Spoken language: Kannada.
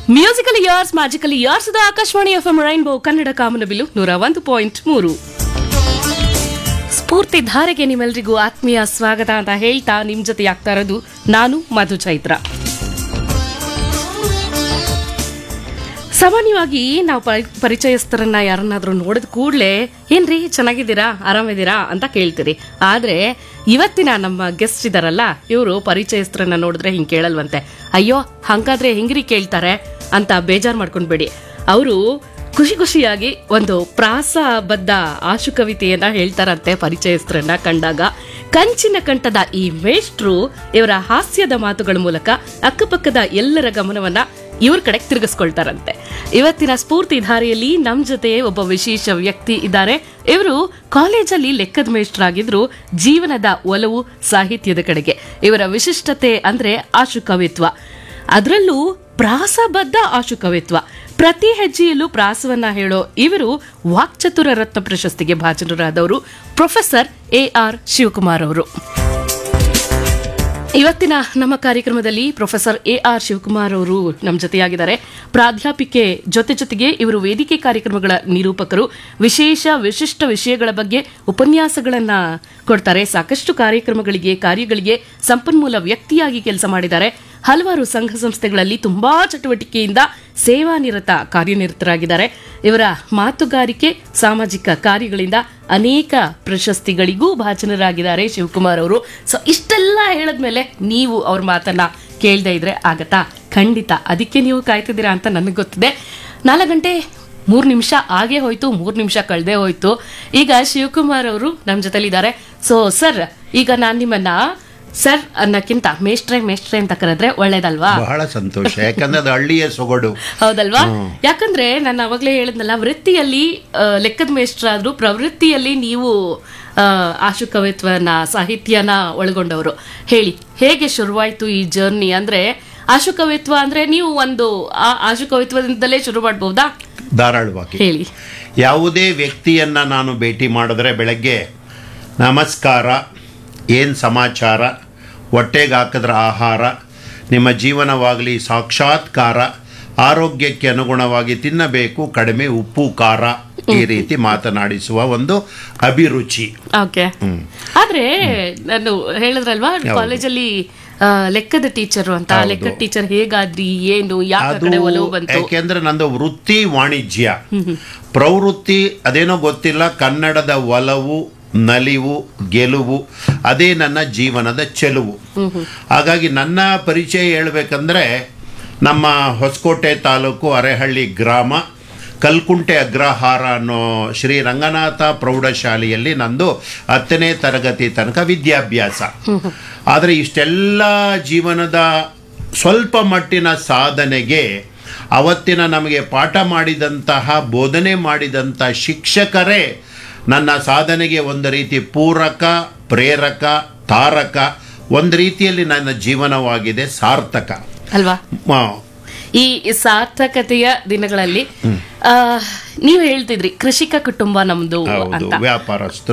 ಮ್ಯೂಸಿಕಲ್ ಇಯರ್ಸ್ ಮ್ಯಾಜಿಕಲ್ ಇಯರ್ಸ್ ಇದು Akashvani F M rainbow Kannada ಕಾಮನಬಿಲು ನೂರ ಒಂದು ಪಾಯಿಂಟ್ ಮೂರು ಸ್ಫೂರ್ತಿ ಧಾರೆಗೆ ನಿಮ್ಮೆಲ್ರಿಗೂ ಆತ್ಮೀಯ ಸ್ವಾಗತ ಅಂತ ಹೇಳ್ತಾ ನಿಮ್ ಜೊತೆ ಆಗ್ತಾ ಇರೋದು ನಾನು ಮಧು ಚೈತ್ರ ಸಾಮಾನ್ಯವಾಗಿ ನಾವು ಪರಿ- ಪರಿಚಯಸ್ಥರನ್ನ ಯಾರನ್ನಾದ್ರೂ ನೋಡಿದ ಕೂಡಲೇ ಏನ್ರಿ ಚೆನ್ನಾಗಿದ್ದೀರಾ ಆರಾಮಿದ್ದೀರಾ ಅಂತ ಕೇಳ್ತೀರಿ ಆದ್ರೆ ಇವತ್ತಿನ ನಮ್ಮ ಗೆಸ್ಟ್ ಇದಾರಲ್ಲ ಇವರು ಪರಿಚಯಸ್ಥರನ್ನ ನೋಡಿದ್ರೆ ಹಿಂಗ್ ಕೇಳಲ್ವಂತೆ ಅಯ್ಯೋ ಹಂಗಾದ್ರೆ ಹೆಂಗ್ರಿ ಕೇಳ್ತಾರೆ ಅಂತ ಬೇಜಾರ್ ಮಾಡ್ಕೊಂಡ್ಬೇಡಿ ಅವರು ಖುಷಿ ಖುಷಿಯಾಗಿ ಒಂದು ಪ್ರಾಸಬದ್ಧ ಆಶು ಕವಿತೆಯನ್ನ ಹೇಳ್ತಾರಂತೆ ಪರಿಚಯಸ್ಥರನ್ನ ಕಂಡಾಗ ಕಂಚಿನ ಕಂಠದ ಈ ಮೇಷ್ಟ್ರು ಇವರ ಹಾಸ್ಯದ ಮಾತುಗಳ ಮೂಲಕ ಅಕ್ಕಪಕ್ಕದ ಎಲ್ಲರ ಗಮನವನ್ನ ಇವ್ರ ಕಡೆ ತಿರುಗಿಸ್ಕೊಳ್ತಾರಂತೆ ಇವತ್ತಿನ ಸ್ಫೂರ್ತಿ ಧಾರೆಯಲ್ಲಿ ನಮ್ ಜೊತೆ ಒಬ್ಬ ವಿಶೇಷ ವ್ಯಕ್ತಿ ಇದ್ದಾರೆ ಇವರು ಕಾಲೇಜಲ್ಲಿ ಲೆಕ್ಕದ ಮೇಷ್ಟ್ರಾಗಿದ್ರು ಜೀವನದ ಒಲವು ಸಾಹಿತ್ಯದ ಕಡೆಗೆ ಇವರ ವಿಶಿಷ್ಟತೆ ಅಂದ್ರೆ ಆಶು ಕವಿತ್ವ ಅದರಲ್ಲೂ ಪ್ರಾಸಬದ್ಧ ಆಶು ಕವಿತ್ವ ಪ್ರತಿ ಹೆಜ್ಜೆಯಲ್ಲೂ ಪ್ರಾಸವನ್ನ ಹೇಳೋ ಇವರು ವಾಕ್ಚತುರ ರತ್ನ ಪ್ರಶಸ್ತಿಗೆ ಭಾಜನರಾದವರು ಪ್ರೊಫೆಸರ್ ಎ ಆರ್ ಶಿವಕುಮಾರ್ ಅವರು ಇವತ್ತಿನ ನಮ್ಮ ಕಾರ್ಯಕ್ರಮದಲ್ಲಿ ಪ್ರೊಫೆಸರ್ ಎ ಆರ್ ಶಿವಕುಮಾರ್ ಅವರು ನಮ್ಮ ಜೊತೆಯಾಗಿದ್ದಾರೆ ಪ್ರಾಧ್ಯಾಪಿಕೆ ಜೊತೆ ಜೊತೆಗೆ ಇವರು ವೇದಿಕೆ ಕಾರ್ಯಕ್ರಮಗಳ ನಿರೂಪಕರು ವಿಶೇಷ ವಿಶಿಷ್ಟ ವಿಷಯಗಳ ಬಗ್ಗೆ ಉಪನ್ಯಾಸಗಳನ್ನ ಕೊಡ್ತಾರೆ ಸಾಕಷ್ಟು ಕಾರ್ಯಕ್ರಮಗಳಿಗೆ ಕಾರ್ಯಗಳಿಗೆ ಸಂಪನ್ಮೂಲ ವ್ಯಕ್ತಿಯಾಗಿ ಕೆಲಸ ಮಾಡಿದ್ದಾರೆ ಹಲವಾರು ಸಂಘ ಸಂಸ್ಥೆಗಳಲ್ಲಿ ತುಂಬಾ ಚಟುವಟಿಕೆಯಿಂದ ಸೇವಾನಿರತ ಕಾರ್ಯನಿರತರಾಗಿದ್ದಾರೆ ಇವರ ಮಾತುಗಾರಿಕೆ ಸಾಮಾಜಿಕ ಕಾರ್ಯಗಳಿಂದ ಅನೇಕ ಪ್ರಶಸ್ತಿಗಳಿಗೂ ಭಾಜನರಾಗಿದ್ದಾರೆ ಶಿವಕುಮಾರ್ ಅವರು ಸೊ ಇಷ್ಟೆಲ್ಲ ಹೇಳದ್ಮೇಲೆ ನೀವು ಅವ್ರ ಮಾತನ್ನ ಕೇಳದೇ ಇದ್ರೆ ಆಗತ್ತಾ ಖಂಡಿತ ಅದಕ್ಕೆ ನೀವು ಕಾಯ್ತಿದ್ದೀರಾ ಅಂತ ನನಗೆ ಗೊತ್ತಿದೆ ನಾಲ್ಕು ಗಂಟೆ ಮೂರು ನಿಮಿಷ ಆಗೇ ಹೋಯ್ತು ಮೂರು ನಿಮಿಷ ಕಳೆದೇ ಹೋಯ್ತು ಈಗ ಶಿವಕುಮಾರ್ ಅವರು ನಮ್ಮ ಜೊತೆಲಿದ್ದಾರೆ ಸೊ ಸರ್ ಈಗ ನಾನು ನಿಮ್ಮನ್ನ ಸರ್ ಅನ್ನಕ್ಕಿಂತ ಮೇಷ್ಟ್ರೆ ಮೇಷ್ಟ್ರೆ ಅಂತ ಕರೆದ್ರೆ ಒಳ್ಳೇದಲ್ವಾ ಬಹಳ ಸಂತೋಷ ಯಾಕಂದ್ರೆ ಅದು ಹಳ್ಳಿಯ ಸೊಗಡು ಹೌದಲ್ವಾ ಯಾಕಂದ್ರೆ ನಾನು ಅವಾಗಲೇ ಹೇಳಿದ್ನಲ್ಲ ವೃತ್ತಿಯಲ್ಲಿ ಆ, ಲೆಕ್ಕದ ಮೇಷ್ಟ್ರಾದ್ರು ಪ್ರವೃತ್ತಿಯಲ್ಲಿ ನೀವು ಆ, ಆಶು ಕವಿತ್ವನ ಸಾಹಿತ್ಯನ ಒಳಗೊಂಡವರು ಹೇಳಿ ಹೇಗೆ ಶುರುವಾಯ್ತು ಈ ಜರ್ನಿ ಅಂದ್ರೆ ಆಶು ಕವಿತ್ವ ಅಂದ್ರೆ ನೀವು ಒಂದು ಆ ಆಶು ಕವಿತ್ವದಿಂದಲೇ ಶುರು ಮಾಡಬಹುದಾ ಧಾರಾಳವಾಗಿ ಹೇಳಿ ಯಾವುದೇ ವ್ಯಕ್ತಿಯನ್ನ ನಾನು ಭೇಟಿ ಮಾಡಿದ್ರೆ ಬೆಳಗ್ಗೆ ನಮಸ್ಕಾರ ಏನು ಸಮಾಚಾರ ಹೊಟ್ಟೆಗೆ ಹಾಕಿದ್ರ ಆಹಾರ ನಿಮ್ಮ ಜೀವನವಾಗಲಿ ಸಾಕ್ಷಾತ್ಕಾರ ಆರೋಗ್ಯಕ್ಕೆ ಅನುಗುಣವಾಗಿ ತಿನ್ನಬೇಕು ಕಡಿಮೆ ಉಪ್ಪು ಖಾರ ಈ ರೀತಿ ಮಾತನಾಡಿಸುವ ಒಂದು ಅಭಿರುಚಿ ಓಕೆ ಆದ್ರೆ ನಾನು ಹೇಳಿದ್ರಲ್ವಾ ಕಾಲೇಜಲ್ಲಿ ಆ, ಲೆಕ್ಕದ ಟೀಚರು ಅಂತ ಹೌದು. ಲೆಕ್ಕದ ಟೀಚರ್ ಹೇಗಾದ್ರಿ ಏನು ಯಾವ ಅದು ಕಡೆ ಒಲವು ಬಂತು ಯಾಕೆಂದ್ರೆ ನಂದು ವೃತ್ತಿ ವಾಣಿಜ್ಯ ಪ್ರವೃತ್ತಿ ಅದೇನೋ ಗೊತ್ತಿಲ್ಲ ಕನ್ನಡದ ಒಲವು ನಲಿವು ಗೆಲುವು ಅದೇ ನನ್ನ ಜೀವನದ ಚೆಲುವು ಹಾಗಾಗಿ ನನ್ನ ಪರಿಚಯ ಹೇಳ್ಬೇಕಂದ್ರೆ ನಮ್ಮ ಹೊಸಕೋಟೆ ತಾಲೂಕು ಅರೆಹಳ್ಳಿ ಗ್ರಾಮ ಕಲ್ಕುಂಟೆ ಅಗ್ರಹಾರ ಅನ್ನೋ ಶ್ರೀ ರಂಗನಾಥ ಪ್ರೌಢಶಾಲೆಯಲ್ಲಿ ನಂದು ಹತ್ತನೇ ತರಗತಿ ತನಕ ವಿದ್ಯಾಭ್ಯಾಸ ಆದರೆ ಇಷ್ಟೆಲ್ಲ ಜೀವನದ ಸ್ವಲ್ಪ ಮಟ್ಟಿನ ಸಾಧನೆಗೆ ಅವತ್ತಿನ ನಮಗೆ ಪಾಠ ಮಾಡಿದಂತಹ ಬೋಧನೆ ಮಾಡಿದಂಥ ಶಿಕ್ಷಕರೇ ನನ್ನ ಸಾಧನೆಗೆ ಒಂದು ರೀತಿ ಪೂರಕ ಪ್ರೇರಕ ತಾರಕ ಒಂದು ರೀತಿಯಲ್ಲಿ ನನ್ನ ಜೀವನವಾಗಿದೆ ಸಾರ್ಥಕ ಅಲ್ವಾ ಮ- ಈ ಸಾರ್ಥಕತೆಯ ದಿನಗಳಲ್ಲಿ ಆ, ನೀವು ಹೇಳ್ತಿದ್ರಿ ಕೃಷಿಕ ಕುಟುಂಬ ನಮ್ದು ಹೌದು ಅಂತ ವ್ಯಾಪಾರಸ್ಥರು